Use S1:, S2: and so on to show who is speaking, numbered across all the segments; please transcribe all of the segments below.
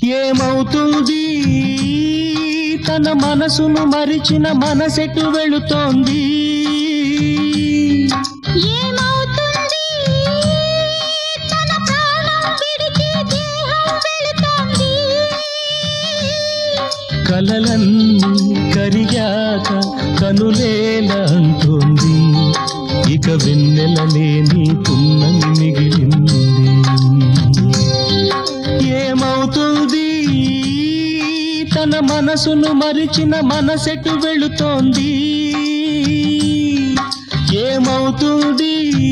S1: ఏమవుతుంది తన మనసును మరిచిన మనసెటు వెళుతోంది
S2: ఏమవుతుంది తన ప్రాణం విడిచి దేహం వెళుతోంది
S1: కలలన్నీ కరిగాక కనులేల అంటోంది ఇక వెన్నెల లేని పున్నమి మిగిలింది ఏమవుతుంది తన మనసును మరిచిన మనసెటు వెళుతోంది ఏమవుతుంది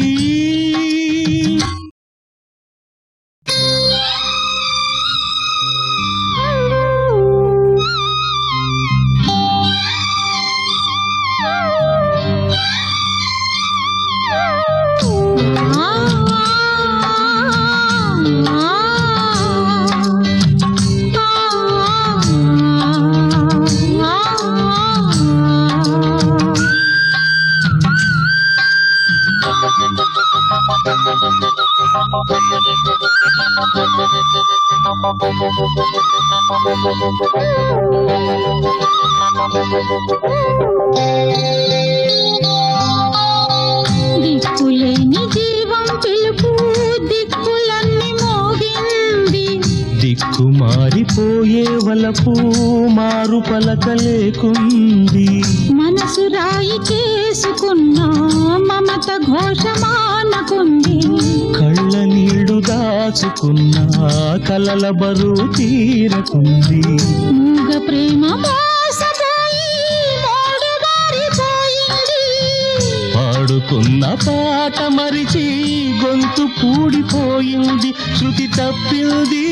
S2: దిక్కులేని జీవం పిలుపు దిక్కులన్నీ మోగింది
S1: దిక్కు మారిపోయే వలపు మారు పలక లేకుంది
S2: మనసు రాయి చేసుకున్న మమత ఘోషమానకుంది
S1: కళ్ళ నీళ్లు దాచుకున్న కలల బరువు తీరకుంది
S2: మూగ ప్రేమ మోసపోయి మోడు మారిపోయింది
S1: పాడుకున్న పాట మరిచి గొంతు పూడిపోయింది శృతి తప్పింది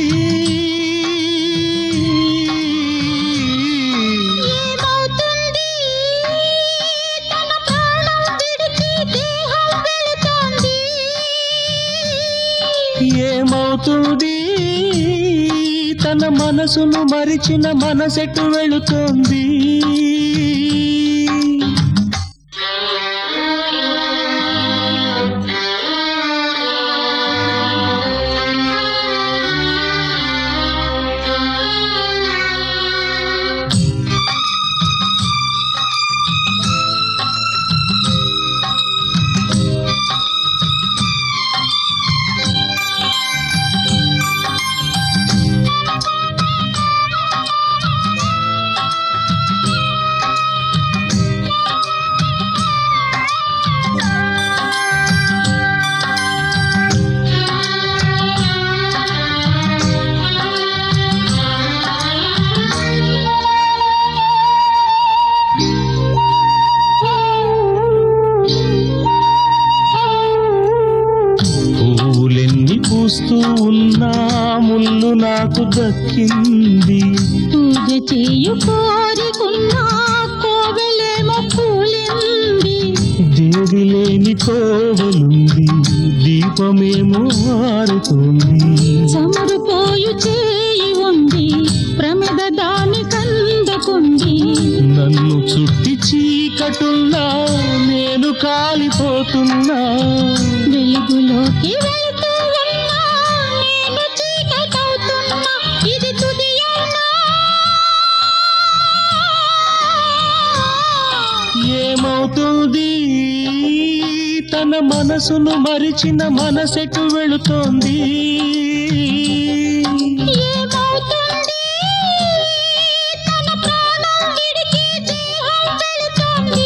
S2: ఏమవుతుంది తన ప్రాణం విడిచి దేహం వెళుతోంది
S1: ఏమవుతుంది తన మనసును మరిచిన మనసెటు వెళుతోంది పూలెన్ని పూస్తూ ఉన్నా ముళ్ళు నాకు దక్కింది
S2: పూజ చేయు కోరికున్న కోవెలేమో కూలింది
S1: దేవి లేని కోవలుంది దీపమేమో మారుతుంది
S2: చమురుపోయు చేయి ఉంది ప్రమిద దాని కందకుంది
S1: నన్ను చుట్టి చీకటున్నా నేను కాలిపోతున్నా
S2: వెలుగులోకి వెళ్తూ ఉన్నా నేను చీకటవుతున్నా ఇది తుదియన్నా
S1: ఏమవుతుంది తన మనసును మరిచిన మనసెటు వెళుతోంది
S2: ఏమవుతుంది తన ప్రాణం విడిచి దేహం వెళుతోంది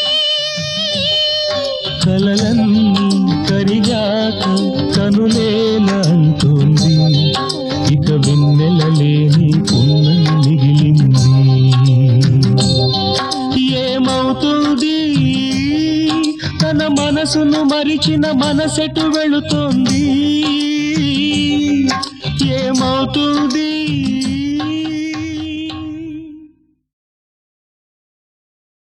S1: కలలన్నీ కరిగాక కనులేల అంటోంది ఇక వెన్నెల లేని పున్నమి మిగిలింది ఏమవుతుంది తన మనసును మరిచిన మనసెటు వెళుతోంది ఏమవుతుంది